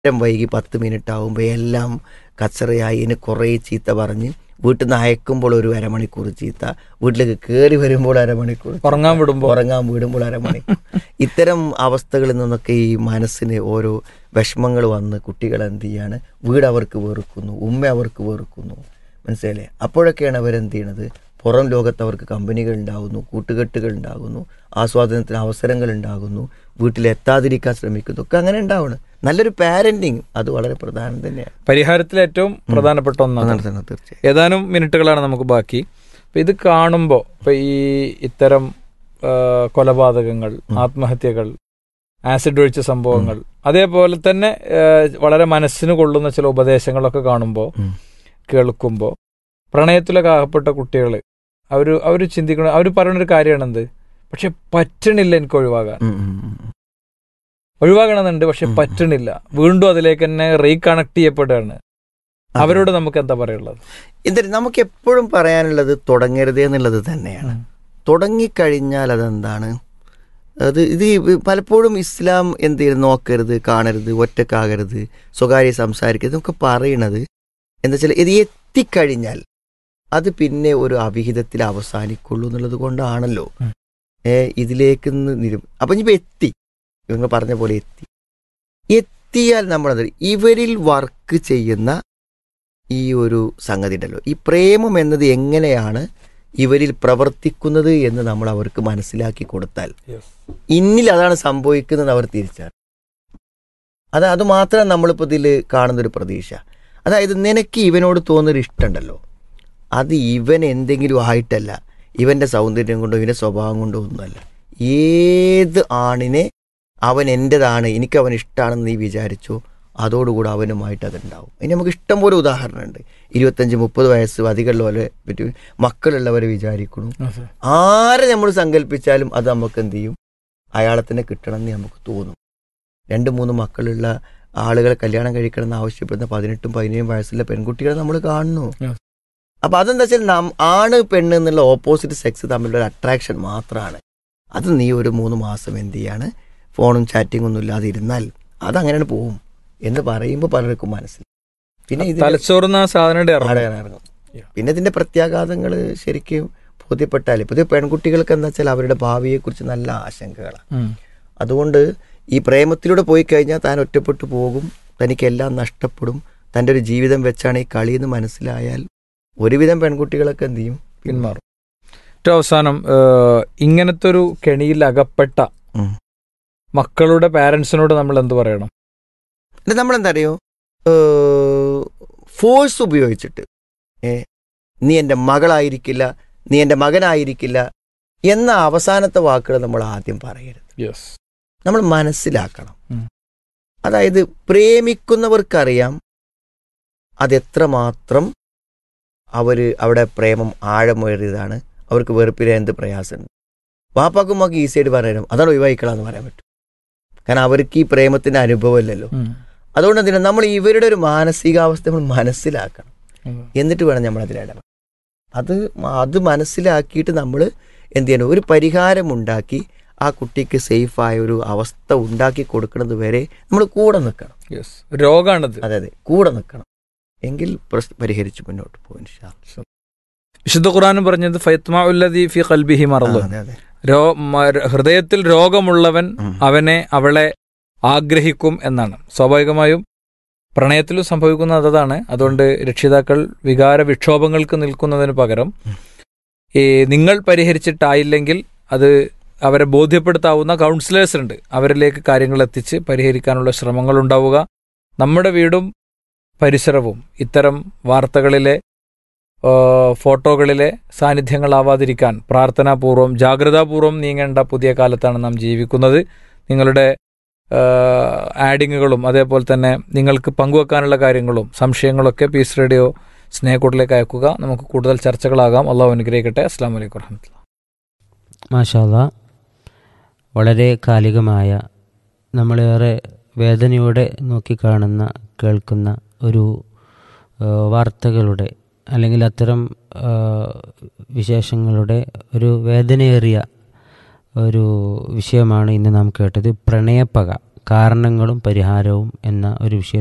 നേരം വൈകി പത്ത് മിനിറ്റ് ആകുമ്പോൾ എല്ലാം കച്ചറയായി ഇനി കുറേ ചീത്ത പറഞ്ഞ് വീട്ടിൽ നിന്ന് അയക്കുമ്പോൾ ഒരു അരമണിക്കൂർ ചീത്ത വീട്ടിലേക്ക് കയറി വരുമ്പോൾ അരമണിക്കൂർ ചീത്ത, ഉറങ്ങാൻ വിടുമ്പോൾ ഉറങ്ങാൻ വിടുമ്പോൾ അരമണിക്കൂർ ഇത്തരം അവസ്ഥകളിൽ നിന്നൊക്കെ ഈ മനസ്സിന് ഓരോ വിഷമങ്ങൾ വന്ന് കുട്ടികൾ എന്ത് ചെയ്യാണ് വീട് അവർക്ക് വെറുക്കുന്നു ഉമ്മ അവർക്ക് വെറുക്കുന്നു മനസ്സിലായില്ലേ അപ്പോഴൊക്കെയാണ് അവരെന്ത് ചെയ്യണത് പുറം ലോകത്ത് അവർക്ക് കമ്പനികൾ ഉണ്ടാകുന്നു കൂട്ടുകെട്ടുകൾ ഉണ്ടാകുന്നു ആസ്വാദനത്തിന് അവസരങ്ങൾ ഉണ്ടാകുന്നു വീട്ടിലെത്താതിരിക്കാൻ ശ്രമിക്കുന്നു ഒക്കെ അങ്ങനെ ഉണ്ടാവണം നല്ലൊരു പാരന്റിങ് അത് വളരെ പ്രധാനം തന്നെയാണ് പരിഹാരത്തിൽ ഏറ്റവും പ്രധാനപ്പെട്ട ഒന്നാണ് അങ്ങനെ തന്നെ തീർച്ചയായും ഏതാനും മിനിറ്റുകളാണ് നമുക്ക് ബാക്കി അപ്പൊ ഇത് കാണുമ്പോൾ ഇപ്പൊ ഈ ഇത്തരം ആ, കൊലപാതകങ്ങൾ ആത്മഹത്യകൾ ആസിഡ് ഒഴിച്ച സംഭവങ്ങൾ അതേപോലെ തന്നെ ആ, വളരെ മനസ്സിന് കൊള്ളുന്ന ചില ഉപദേശങ്ങളൊക്കെ കാണുമ്പോൾ ഉം. കേൾക്കുമ്പോൾ പ്രണയത്തിലൊക്കെ അകപ്പെട്ട കുട്ടികൾ അവർ അവർ ചിന്തിക്കണം അവർ പറയുന്നൊരു കാര്യമാണ് എന്ത് പക്ഷെ പറ്റണില്ല എനിക്ക് ഒഴിവാകാൻ ഉം, ഉം, ഉം. ഒഴിവാകണമെന്നുണ്ട് പക്ഷെ ഉം. പറ്റണില്ല വീണ്ടും അതിലേക്ക് തന്നെ റീകണക്ട് ചെയ്യപ്പെടുകയാണ് അവരോട് നമുക്ക് എന്താ പറയുള്ളത് എന്നിട്ട് നമുക്ക് എപ്പോഴും പറയാനുള്ളത് തുടങ്ങരുത് എന്നുള്ളത് തന്നെയാണ് തുടങ്ങിക്കഴിഞ്ഞാൽ അതെന്താണ് അത് ഇത് ഈ പലപ്പോഴും ഇസ്ലാം എന്ത് ചെയ്യരുത് നോക്കരുത് കാണരുത് ഒറ്റക്കാകരുത് സ്വകാര്യ സംസാരിക്കരുത് നമുക്ക് പറയണത് എന്താ വെച്ചാൽ ഇത് എത്തിക്കഴിഞ്ഞാൽ അത് പിന്നെ ഒരു അവിഹിതത്തിൽ അവസാനിക്കുള്ളൂ എന്നുള്ളത് കൊണ്ടാണല്ലോ ഉം. ഏ ഇതിലേക്ക് നിരു അപ്പം ഇനിയിപ്പോൾ എത്തി നിങ്ങൾ പറഞ്ഞ പോലെ എത്തി എത്തിയാൽ നമ്മളത് ഇവരിൽ വർക്ക് ചെയ്യുന്ന ഈ ഒരു സംഗതി ഉണ്ടല്ലോ ഈ പ്രേമം എന്നത് എങ്ങനെയാണ് ഇവരിൽ പ്രവർത്തിക്കുന്നത് എന്ന് നമ്മൾ അവർക്ക് മനസ്സിലാക്കി കൊടുത്താൽ ഇന്നിൽ അതാണ് സംഭവിക്കുന്നത് അവർ തിരിച്ചറിയും അത് അത് മാത്രം നമ്മളിപ്പോൾ ഇതിൽ കാണുന്നൊരു പ്രതീക്ഷ അതായത് നിനക്ക് ഇവനോട് തോന്നുന്നൊരു ഇഷ്ടമുണ്ടല്ലോ അത് ഇവൻ എന്തെങ്കിലും ആയിട്ടല്ല ഇവൻ്റെ സൗന്ദര്യം കൊണ്ടോ ഇവൻ്റെ സ്വഭാവം കൊണ്ടോ ഒന്നുമല്ല ഏത് ആണിനെ അവൻ എൻ്റെതാണ് എനിക്ക് അവൻ ഇഷ്ടമാണെന്ന് നീ വിചാരിച്ചോ അതോടുകൂടി അവനുമായിട്ട് അതുണ്ടാവും ഇനി നമുക്ക് ഇഷ്ടം പോലെ ഉദാഹരണമുണ്ട് ഇരുപത്തഞ്ച് മുപ്പത് വയസ്സ് അധികമുള്ളവരെ പറ്റി മക്കളുള്ളവരെ വിചാരിക്കുന്നു ആരെ നമ്മൾ സങ്കല്പിച്ചാലും അത് നമുക്ക് എന്ത് ചെയ്യും അയാളെ തന്നെ കിട്ടണം എന്ന് നമുക്ക് തോന്നും രണ്ട് മൂന്ന് മക്കളുള്ള ആളുകളെ കല്യാണം കഴിക്കണം എന്ന് ആവശ്യപ്പെടുന്ന പതിനെട്ടും പതിനേഴും വയസ്സുള്ള പെൺകുട്ടികളെ നമ്മൾ കാണുന്നു Yes. അപ്പൊ അതെന്താ വെച്ചാൽ നം- ആണ് പെണ്ണ് എന്നുള്ള ഓപ്പോസിറ്റ് സെക്സ് തമ്മിലുള്ള ഒരു അട്രാക്ഷൻ മാത്രമാണ് അത് നീ ഒരു മൂന്ന് മാസം എന്ത് ചെയ്യാണ് ഫോണും ചാറ്റിംഗ് ഒന്നും ഇല്ലാതെ ഇരുന്നാൽ അതങ്ങനെയാണ് പോവും എന്ന് പറയുമ്പോൾ പലർക്കും മനസ്സിൽ പിന്നെ ഇത് തലച്ചോറുന്ന സാധനയുടെ ഇറങ്ങും. ആടെ ഇറങ്ങും Yeah. പിന്നെ ഇതിന്റെ പ്രത്യാഘാതങ്ങൾ ശരിക്കും ബോധ്യപ്പെട്ടാൽ ഇപ്പൊ പെൺകുട്ടികൾക്ക് എന്താ വെച്ചാൽ അവരുടെ ഭാവിയെക്കുറിച്ച് നല്ല ആശങ്കകളാണ് ഉം. അതുകൊണ്ട് ഈ പ്രേമത്തിലൂടെ പോയി കഴിഞ്ഞാൽ താൻ ഒറ്റപ്പെട്ടു പോകും തനിക്കെല്ലാം നഷ്ടപ്പെടും തൻ്റെ ഒരു ജീവിതം വെച്ചാണ് ഈ കളിയെന്ന് മനസ്സിലായാൽ ഒരുവിധം പെൺകുട്ടികളൊക്കെ എന്ത് ചെയ്യും പിന്മാറും ഏറ്റവും അവസാനം ഏഹ്, ഇങ്ങനത്തെ ഒരു കെണിയിൽ അകപ്പെട്ട ഉം. മക്കളുടെ പാരന്റ്സിനോട് നമ്മൾ എന്ത് പറയണം എന്നിട്ട് നമ്മളെന്താ അറിയോ ഫോഴ്സ് ഉപയോഗിച്ചിട്ട് ഏ നീ എൻ്റെ മകളായിരിക്കില്ല നീ എൻ്റെ മകനായിരിക്കില്ല എന്ന അവസാനത്തെ വാക്കുകൾ നമ്മൾ ആദ്യം പറയരുത് യെസ് നമ്മൾ മനസ്സിലാക്കണം ഉം. അതായത് പ്രേമിക്കുന്നവർക്കറിയാം അതെത്രമാത്രം അവർ അവിടെ പ്രേമം ആഴമേറിയതാണ് അവർക്ക് വെറുപ്പിന് എന്ത് പ്രയാസമുണ്ട് വാപ്പാക്കും മക്ക് ഈസിയായിട്ട് പറയാനും അതാണ് ഒഴിവായിക്കളാന്ന് പറയാൻ പറ്റും കാരണം അവർക്ക് ഈ പ്രേമത്തിൻ്റെ അനുഭവമില്ലല്ലോ അതുകൊണ്ട് എന്തിനാ നമ്മൾ ഇവരുടെ ഒരു മാനസികാവസ്ഥ നമ്മൾ മനസ്സിലാക്കണം എന്നിട്ട് വേണം നമ്മൾ അതിൽ ഇടപെടാൻ അത് മ- അത് മനസ്സിലാക്കിയിട്ട് നമ്മൾ എന്ത് ചെയ്യണം ഒരു പരിഹാരം ഉണ്ടാക്കി ആ കുട്ടിക്ക് സേഫായ ഒരു അവസ്ഥ ഉണ്ടാക്കി കൊടുക്കുന്നത് വരെ നമ്മൾ കൂടെ നിൽക്കണം യെസ് രോഗാണിത് അതെ അതെ കൂടെ നിൽക്കണം എങ്കിൽ പ്രശ്നം പരിഹരിച്ച് മുന്നോട്ട് പോകും ഇൻഷാ അല്ലാ. വിശുദ്ധ ഖുർആൻ പറഞ്ഞത് ഫൈത്മാ ഉല്ലദി ഫി ഖൽബിഹി ആ, മറന്നു അതെ അതെ രോ മ- ഹൃദയത്തിൽ രോഗമുള്ളവൻ ഉം. അവനെ അവളെ ആഗ്രഹിക്കും എന്നാണ് സ്വാഭാവികമായും പ്രണയത്തിലും സംഭവിക്കുന്നത് അതാണ് അതുകൊണ്ട് രക്ഷിതാക്കൾ വികാര വിക്ഷോഭങ്ങൾക്ക് നിൽക്കുന്നതിന് പകരം ഉം. ഈ നിങ്ങൾ പരിഹരിച്ചിട്ടായില്ലെങ്കിൽ അത് അവരെ ബോധ്യപ്പെടുത്താവുന്ന കൗൺസിലേഴ്സ് ഉണ്ട് അവരിലേക്ക് കാര്യങ്ങൾ എത്തിച്ച് പരിഹരിക്കാനുള്ള ശ്രമങ്ങൾ ഉണ്ടാവുക നമ്മുടെ വീടും പരിസരവും ഇത്തരം വാർത്തകളിലെ ആ, ഫോട്ടോകളിലെ സാന്നിധ്യങ്ങളാവാതിരിക്കാൻ പ്രാർത്ഥനാപൂർവം ജാഗ്രതാപൂർവം നീങ്ങേണ്ട പുതിയ കാലത്താണ് നാം ജീവിക്കുന്നത് നിങ്ങളുടെ ആ, ആഡിങ്ങുകളും അതേപോലെ തന്നെ നിങ്ങൾക്ക് പങ്കുവെക്കാനുള്ള കാര്യങ്ങളും സംശയങ്ങളൊക്കെ പീസ് റേഡിയോ സ്നേഹക്കൂട്ടിലേക്ക് അയക്കുക നമുക്ക് കൂടുതൽ ചർച്ചകളാകാം അള്ളാഹു അനുഗ്രഹിക്കട്ടെ അസ്സാം വലൈക്കും വറഹമത്തുള്ള മാഷാല്ല വളരെ കാലികമായ നമ്മളേറെ വേദനയോടെ നോക്കിക്കാണുന്ന കേൾക്കുന്ന ഒരു ആ, വാർത്തകളുടെ അല്ലെങ്കിൽ അത്തരം ആ, വിശേഷങ്ങളുടെ ഒരു വേദനയേറിയ ഒരു വിഷയമാണ് ഇന്ന് നാം കേട്ടത് പ്രണയപ്പക കാരണങ്ങളും പരിഹാരവും എന്ന ഒരു വിഷയം